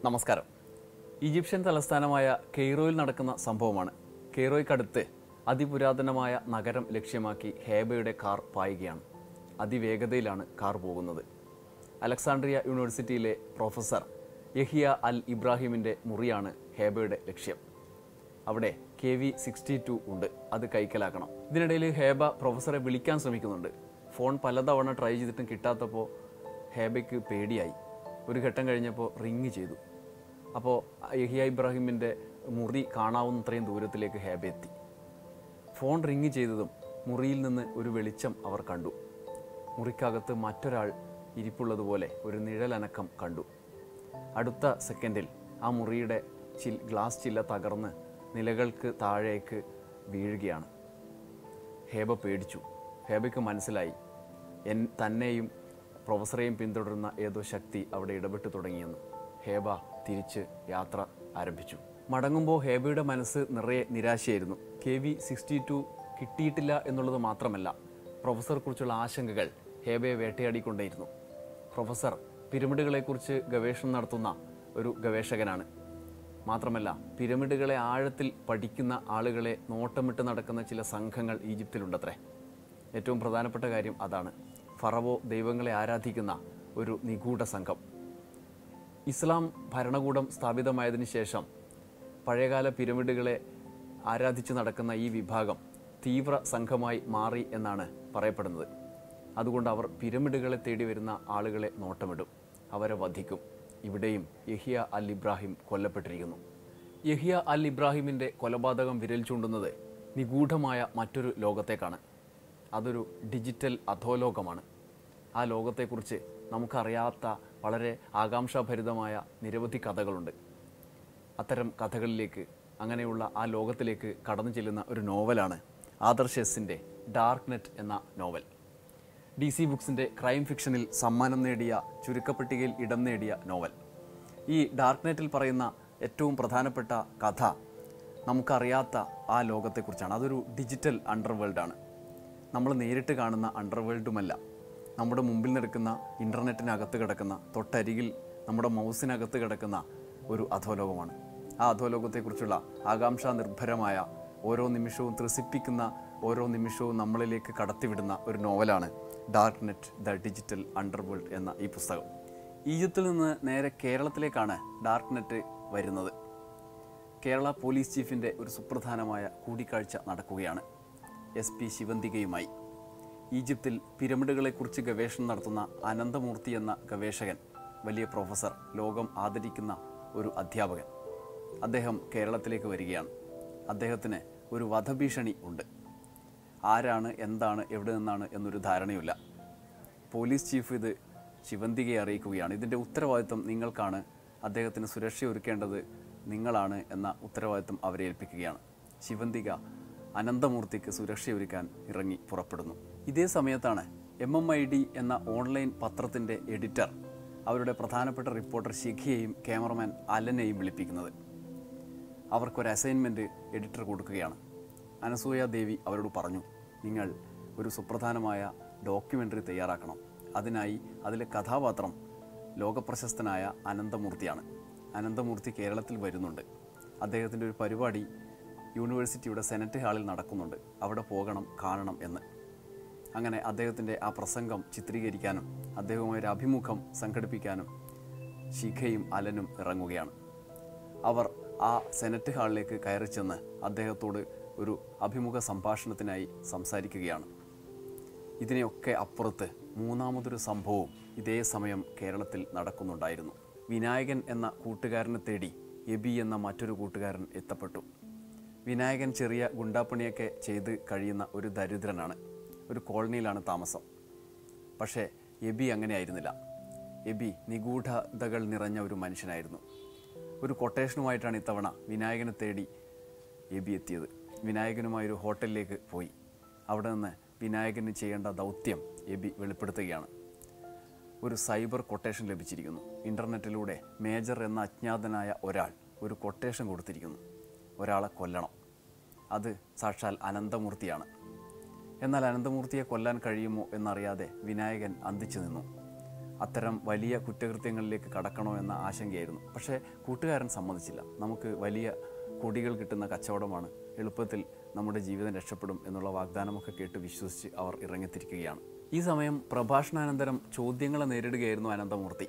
നമസ്കാരം ഈജിപ്ഷ്യൻ തലസ്ഥാനമായ കെയ്റോയിൽ നടക്കുന്ന സംഭവമാണ് കെയ്റോയ്ക്കടുത്ത് അതിപുരാതനമായ നഗരം ലക്ഷ്യമാക്കി ഹേബയുടെ കാർ പായുകയാണ് അതിവേഗതയിലാണ് കാർ പോകുന്നത് അലക്സാണ്ട്രിയ യൂണിവേഴ്സിറ്റിയിലെ പ്രൊഫസർ യഹിയ അൽ ഇബ്രാഹിമിൻ്റെ മുറിയാണ് ഹേബയുടെ ലക്ഷ്യം അവിടെ കെ വി സിക്സ്റ്റി ടു ഉണ്ട് അത് കൈക്കലാക്കണം ഇതിനിടയിൽ ഹേബ പ്രൊഫസറെ വിളിക്കാൻ ശ്രമിക്കുന്നുണ്ട് ഫോൺ പലതവണ ട്രൈ ചെയ്തിട്ടും കിട്ടാത്തപ്പോൾ ഹേബയ്ക്ക് പേടിയായി ഒരു ഘട്ടം കഴിഞ്ഞപ്പോൾ റിങ് ചെയ്തു അപ്പോൾ യഹിയ ഇബ്രാഹിമിൻ്റെ മുറി കാണാവുന്നത്രയും ദൂരത്തിലേക്ക് ഹേബ എത്തി ഫോൺ റിങ് ചെയ്തതും മുറിയിൽ നിന്ന് ഒരു വെളിച്ചം അവർ കണ്ടു മുറിക്കകത്ത് മറ്റൊരാൾ ഇരിപ്പുള്ളതുപോലെ ഒരു നിഴലനക്കം കണ്ടു അടുത്ത സെക്കൻഡിൽ ആ മുറിയുടെ ചിൽ ഗ്ലാസ് ചില്ല തകർന്ന് നിലകൾക്ക് താഴേക്ക് വീഴുകയാണ് ഹേബ പേടിച്ചു ഹേബയ്ക്ക് മനസ്സിലായി എൻ തന്നെയും പ്രൊഫസറെയും പിന്തുടരുന്ന ഏതോ ശക്തി അവിടെ ഇടപെട്ട് തുടങ്ങിയെന്ന് ഹേബ തിരിച്ച് യാത്ര ആരംഭിച്ചു മടങ്ങുമ്പോൾ ഹേബയുടെ മനസ്സ് നിറയെ നിരാശയായിരുന്നു കെ വി സിക്സ്റ്റി ടു കിട്ടിയിട്ടില്ല എന്നുള്ളത് മാത്രമല്ല പ്രൊഫസറെക്കുറിച്ചുള്ള ആശങ്കകൾ ഹേബയെ വേട്ടയാടിക്കൊണ്ടേയിരുന്നു പ്രൊഫസർ പിരമിഡുകളെക്കുറിച്ച് ഗവേഷണം നടത്തുന്ന ഒരു ഗവേഷകനാണ് മാത്രമല്ല പിരമിഡുകളെ ആഴത്തിൽ പഠിക്കുന്ന ആളുകളെ നോട്ടമിട്ട് നടക്കുന്ന ചില സംഘങ്ങൾ ഈജിപ്തിലുണ്ടത്രേ ഏറ്റവും പ്രധാനപ്പെട്ട കാര്യം അതാണ് ഫറവോ ദൈവങ്ങളെ ആരാധിക്കുന്ന ഒരു നിഗൂഢ സംഘം ഇസ്ലാം ഭരണകൂടം സ്ഥാപിതമായതിനു ശേഷം പഴയകാല പിരമിഡുകളെ ആരാധിച്ച് നടക്കുന്ന ഈ വിഭാഗം തീവ്ര സംഘമായി മാറി എന്നാണ് പറയപ്പെടുന്നത് അതുകൊണ്ട് അവർ പിരമിഡുകളെ തേടി വരുന്ന ആളുകളെ നോട്ടമിടും അവരെ വധിക്കും ഇവിടെയും യഹിയ അൽ ഇബ്രാഹിം കൊല്ലപ്പെട്ടിരിക്കുന്നു യഹിയ അൽ ഇബ്രാഹിമിൻ്റെ കൊലപാതകം വിരൽ ചൂണ്ടുന്നത് നിഗൂഢമായ മറ്റൊരു ലോകത്തേക്കാണ് അതൊരു ഡിജിറ്റൽ അധോലോകമാണ് ആ ലോകത്തെക്കുറിച്ച് നമുക്കറിയാത്ത വളരെ ആകാംക്ഷാഭരിതമായ നിരവധി കഥകളുണ്ട് അത്തരം കഥകളിലേക്ക് അങ്ങനെയുള്ള ആ ലോകത്തിലേക്ക് കടന്നു ചെല്ലുന്ന ഒരു നോവലാണ് ആദർശ് എസിൻ്റെ ഡാർക്ക് നെറ്റ് എന്ന നോവൽ ഡി സി ബുക്സിൻ്റെ ക്രൈം ഫിക്ഷനിൽ സമ്മാനം നേടിയ ചുരുക്കപ്പട്ടികയിൽ ഇടം നേടിയ നോവൽ ഈ ഡാർക്ക് നെറ്റിൽ പറയുന്ന ഏറ്റവും പ്രധാനപ്പെട്ട കഥ നമുക്കറിയാത്ത ആ ലോകത്തെക്കുറിച്ചാണ് അതൊരു ഡിജിറ്റൽ അണ്ടർവേൾഡാണ് നമ്മൾ നേരിട്ട് കാണുന്ന അണ്ടർവേൾഡുമല്ല നമ്മുടെ മുമ്പിൽ നിൽക്കുന്ന ഇൻ്റർനെറ്റിനകത്ത് കിടക്കുന്ന തൊട്ടരികിൽ നമ്മുടെ മൗസിനകത്ത് കിടക്കുന്ന ഒരു അധോലോകമാണ് ആ അധോലോകത്തെക്കുറിച്ചുള്ള ആകാംക്ഷാ നിർഭരമായ ഓരോ നിമിഷവും ത്രസിപ്പിക്കുന്ന ഓരോ നിമിഷവും നമ്മളിലേക്ക് കടത്തിവിടുന്ന ഒരു നോവലാണ് dark net the digital underworld എന്ന ഈ പുസ്തകം ഈജിപ്തിൽ നിന്ന് നേരെ കേരളത്തിലേക്കാണ് ഡാർക്ക് നെറ്റ് വരുന്നത് കേരള പോലീസ് ചീഫിൻ്റെ ഒരു സുപ്രധാനമായ കൂടിക്കാഴ്ച നടക്കുകയാണ് എസ് പി ശിവന്തികയുമായി ഈജിപ്തിൽ പിരമിഡുകളെക്കുറിച്ച് ഗവേഷണം നടത്തുന്ന അനന്തമൂർത്തി എന്ന ഗവേഷകൻ വലിയ പ്രൊഫസർ ലോകം ആദരിക്കുന്ന ഒരു അധ്യാപകൻ അദ്ദേഹം കേരളത്തിലേക്ക് വരികയാണ് അദ്ദേഹത്തിന് ഒരു വധഭീഷണി ഉണ്ട് ആരാണ് എന്താണ് എവിടെ നിന്നാണ് എന്നൊരു ധാരണയുമില്ല പോലീസ് ചീഫ് ഇത് ശിവന്തികയെ അറിയിക്കുകയാണ് ഇതിൻ്റെ ഉത്തരവാദിത്വം നിങ്ങൾക്കാണ് അദ്ദേഹത്തിന് സുരക്ഷ ഒരുക്കേണ്ടത് നിങ്ങളാണ് എന്ന ഉത്തരവാദിത്വം അവരെ ഏൽപ്പിക്കുകയാണ് ശിവന്തിക അനന്തമൂർത്തിക്ക് സുരക്ഷയൊരുക്കാൻ ഇറങ്ങി പുറപ്പെടുന്നു ഇതേ സമയത്താണ് എം എം ഐ ഡി എന്ന ഓൺലൈൻ പത്രത്തിൻ്റെ എഡിറ്റർ അവരുടെ പ്രധാനപ്പെട്ട റിപ്പോർട്ടർ ശിഖയെയും ക്യാമറമാൻ അലനെയും വിളിപ്പിക്കുന്നത് അവർക്കൊരു അസൈൻമെൻറ്റ് എഡിറ്റർ കൊടുക്കുകയാണ് അനസൂയ ദേവി അവരോട് പറഞ്ഞു നിങ്ങൾ ഒരു സുപ്രധാനമായ ഡോക്യുമെൻ്ററി തയ്യാറാക്കണം അതിനായി അതിലെ കഥാപാത്രം ലോകപ്രശസ്തനായ അനന്തമൂർത്തിയാണ് അനന്തമൂർത്തി കേരളത്തിൽ വരുന്നുണ്ട് അദ്ദേഹത്തിൻ്റെ ഒരു പരിപാടി യൂണിവേഴ്സിറ്റിയുടെ സെനറ്റ് ഹാളിൽ നടക്കുന്നുണ്ട് അവിടെ പോകണം കാണണം എന്ന് അങ്ങനെ അദ്ദേഹത്തിൻ്റെ ആ പ്രസംഗം ചിത്രീകരിക്കാനും അദ്ദേഹവുമായി ഒരു അഭിമുഖം സംഘടിപ്പിക്കാനും ശിഖയും അലനും ഇറങ്ങുകയാണ് അവർ ആ സെനറ്റ് ഹാളിലേക്ക് കയറി ചെന്ന് അദ്ദേഹത്തോട് ഒരു അഭിമുഖ സംഭാഷണത്തിനായി സംസാരിക്കുകയാണ് ഇതിനെയൊക്കെ അപ്പുറത്ത് മൂന്നാമതൊരു സംഭവവും ഇതേ സമയം കേരളത്തിൽ നടക്കുന്നുണ്ടായിരുന്നു വിനായകൻ എന്ന കൂട്ടുകാരനെ തേടി എബി എന്ന മറ്റൊരു കൂട്ടുകാരൻ എത്തപ്പെട്ടു വിനായകൻ ചെറിയ ഗുണ്ടാപ്പണിയൊക്കെ ചെയ്ത് കഴിയുന്ന ഒരു ദരിദ്രനാണ് ഒരു കോളനിയിലാണ് താമസം പക്ഷേ എബി അങ്ങനെയായിരുന്നില്ല എബി നിഗൂഢതകൾ നിറഞ്ഞ ഒരു മനുഷ്യനായിരുന്നു ഒരു കൊട്ടേഷനുമായിട്ടാണ് ഇത്തവണ വിനായകനെ തേടി എബി എത്തിയത് വിനായകനുമായി ഒരു ഹോട്ടലിലേക്ക് പോയി അവിടെ നിന്ന് വിനായകന് ചെയ്യേണ്ട ദൗത്യം എബി വെളിപ്പെടുത്തുകയാണ് ഒരു സൈബർ കൊട്ടേഷൻ ലഭിച്ചിരിക്കുന്നു ഇൻ്റർനെറ്റിലൂടെ മേജർ എന്ന അജ്ഞാതനായ ഒരാൾ ഒരു കൊട്ടേഷൻ കൊടുത്തിരിക്കുന്നു ഒരാളെ കൊല്ലണം അത് സാക്ഷാൽ അനന്തമൂർത്തിയാണ് എന്നാൽ അനന്തമൂർത്തിയെ കൊല്ലാൻ കഴിയുമോ എന്നറിയാതെ വിനായകൻ അന്തിച്ചു നിന്നു അത്തരം വലിയ കുറ്റകൃത്യങ്ങളിലേക്ക് കടക്കണോ എന്ന ആശങ്കയായിരുന്നു പക്ഷേ കൂട്ടുകാരൻ സമ്മതിച്ചില്ല നമുക്ക് വലിയ കൊടികൾ കിട്ടുന്ന കച്ചവടമാണ് എളുപ്പത്തിൽ നമ്മുടെ ജീവിതം രക്ഷപ്പെടും എന്നുള്ള വാഗ്ദാനമൊക്കെ കേട്ട് വിശ്വസിച്ച് അവർ ഇറങ്ങിത്തിരിക്കുകയാണ് ഈ സമയം പ്രഭാഷണാനന്തരം ചോദ്യങ്ങളെ നേരിടുകയായിരുന്നു അനന്തമൂർത്തി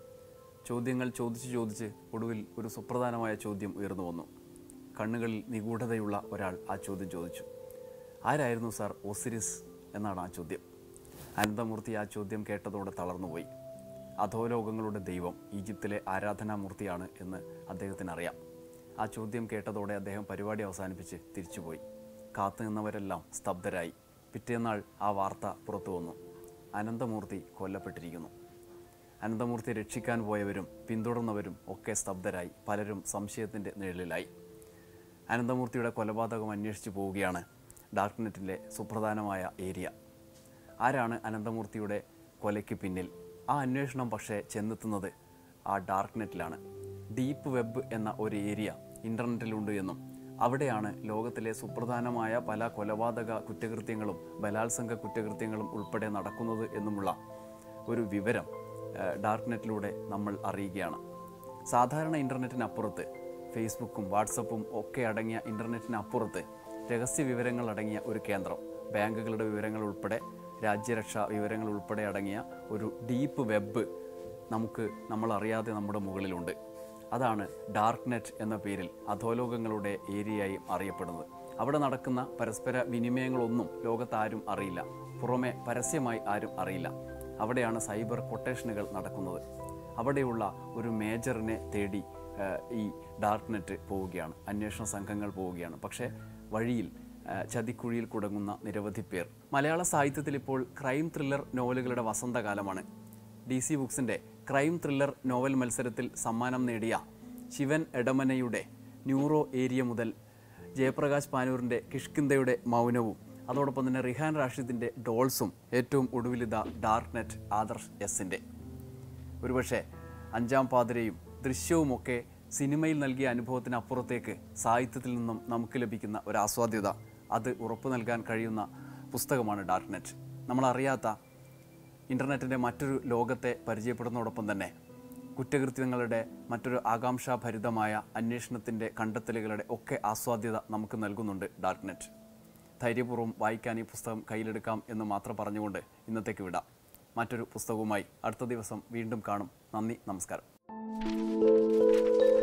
ചോദ്യങ്ങൾ ചോദിച്ച് ചോദിച്ച് ഒടുവിൽ ഒരു സുപ്രധാനമായ ചോദ്യം ഉയർന്നു വന്നു കണ്ണുകളിൽ നിഗൂഢതയുള്ള ഒരാൾ ആ ചോദ്യം ചോദിച്ചു ആരായിരുന്നു സാർ ഒസിരിസ് എന്നാണ് ആ ചോദ്യം അനന്തമൂർത്തി ആ ചോദ്യം കേട്ടതോടെ തളർന്നുപോയി അധോലോകങ്ങളുടെ ദൈവം ഈജിപ്തിലെ ആരാധനാമൂർത്തിയാണ് എന്ന് അദ്ദേഹത്തിന് അറിയാം ആ ചോദ്യം കേട്ടതോടെ അദ്ദേഹം പരിപാടി അവസാനിപ്പിച്ച് തിരിച്ചുപോയി കാത്തു നിന്നവരെല്ലാം സ്തബ്ധരായി പിറ്റേന്നാൾ ആ വാർത്ത പുറത്തു വന്നു അനന്തമൂർത്തി കൊല്ലപ്പെട്ടിരിക്കുന്നു അനന്തമൂർത്തി രക്ഷിക്കാൻ പോയവരും പിന്തുടർന്നവരും ഒക്കെ സ്തബ്ധരായി പലരും സംശയത്തിൻ്റെ നിഴലിലായി അനന്തമൂർത്തിയുടെ കൊലപാതകം അന്വേഷിച്ചു പോവുകയാണ് ഡാർക്ക്നെറ്റിലെ സുപ്രധാനമായ ഏരിയ ആരാണ് അനന്തമൂർത്തിയുടെ കൊലയ്ക്ക് പിന്നിൽ ആ അന്വേഷണം പക്ഷേ ചെന്നെത്തുന്നത് ആ ഡാർക്ക്നെറ്റിലാണ് ഡീപ്പ് വെബ് എന്ന ഒരു ഏരിയ ഇൻ്റർനെറ്റിലുണ്ട് എന്നും അവിടെയാണ് ലോകത്തിലെ സുപ്രധാനമായ പല കൊലപാതക കുറ്റകൃത്യങ്ങളും ബലാത്സംഗ കുറ്റകൃത്യങ്ങളും ഉൾപ്പെടെ നടക്കുന്നത് എന്നുമുള്ള ഒരു വിവരം ഏഹ്, ഡാർക്ക്നെറ്റിലൂടെ നമ്മൾ അറിയുകയാണ് സാധാരണ ഇൻ്റർനെറ്റിനപ്പുറത്ത് ഫേസ്ബുക്കും വാട്സപ്പും ഒക്കെ അടങ്ങിയ ഇൻ്റർനെറ്റിനപ്പുറത്ത് രഹസ്യ വിവരങ്ങൾ അടങ്ങിയ ഒരു കേന്ദ്രം ബാങ്കുകളുടെ വിവരങ്ങൾ ഉൾപ്പെടെ രാജ്യരക്ഷാ വിവരങ്ങൾ ഉൾപ്പെടെ അടങ്ങിയ ഒരു ഡീപ്പ് വെബ് നമുക്ക് നമ്മൾ അറിയാതെ നമ്മുടെ മുകളിലുണ്ട് അതാണ് ഡാർക്ക് നെറ്റ് എന്ന പേരിൽ അധോലോകങ്ങളുടെ ഏരിയയായി അറിയപ്പെടുന്നത് അവിടെ നടക്കുന്ന പരസ്പര വിനിമയങ്ങളൊന്നും ലോകത്താരും അറിയില്ല പുറമെ പരസ്യമായി ആരും അറിയില്ല അവിടെയാണ് സൈബർ കൊട്ടേഷനുകൾ നടക്കുന്നത് അവിടെയുള്ള ഒരു മേജറിനെ തേടി ഏഹ്, ഈ ഡാർക്ക് നെറ്റ് പോവുകയാണ് അന്വേഷണ സംഘങ്ങൾ പോവുകയാണ് പക്ഷേ വഴിയിൽ ഏഹ്, ചതിക്കുഴിയിൽ കുടുങ്ങുന്ന നിരവധി പേർ മലയാള സാഹിത്യത്തിൽ ഇപ്പോൾ ക്രൈം ത്രില്ലർ നോവലുകളുടെ വസന്തകാലമാണ് ഡി സി ബുക്സിൻ്റെ ക്രൈം ത്രില്ലർ നോവൽ മത്സരത്തിൽ സമ്മാനം നേടിയ ശിവൻ എടമനയുടെ ന്യൂറോ ഏരിയ മുതൽ ജയപ്രകാശ് പാനൂരിൻ്റെ കിഷ്കിന്തയുടെ മൗനവും അതോടൊപ്പം തന്നെ റിഹാൻ റാഷിദിൻ്റെ ഡോൾസും ഏറ്റവും ഒടുവിലിത ഡാർക്ക് നെറ്റ് ആദർശ് എസിൻ്റെ ഒരുപക്ഷെ അഞ്ചാം പാതിരയും ദൃശ്യവുമൊക്കെ സിനിമയിൽ നൽകിയ അനുഭവത്തിന് അപ്പുറത്തേക്ക് സാഹിത്യത്തിൽ നിന്നും നമുക്ക് ലഭിക്കുന്ന ഒരു ആസ്വാദ്യത അത് ഉറപ്പു നൽകാൻ കഴിയുന്ന പുസ്തകമാണ് ഡാർക്ക് നെറ്റ് നമ്മളറിയാത്ത ഇൻ്റർനെറ്റിൻ്റെ മറ്റൊരു ലോകത്തെ പരിചയപ്പെടുന്നതോടൊപ്പം തന്നെ കുറ്റകൃത്യങ്ങളുടെ മറ്റൊരു ആകാംക്ഷാഭരിതമായ അന്വേഷണത്തിൻ്റെ കണ്ടെത്തലുകളുടെ ഒക്കെ ആസ്വാദ്യത നമുക്ക് നൽകുന്നുണ്ട് ഡാർക്ക് നെറ്റ് ധൈര്യപൂർവ്വം വായിക്കാൻ ഈ പുസ്തകം കയ്യിലെടുക്കാം എന്ന് മാത്രം പറഞ്ഞുകൊണ്ട് ഇന്നത്തേക്ക് വിടാം മറ്റൊരു പുസ്തകവുമായി അടുത്ത ദിവസം വീണ്ടും കാണും നന്ദി നമസ്കാരം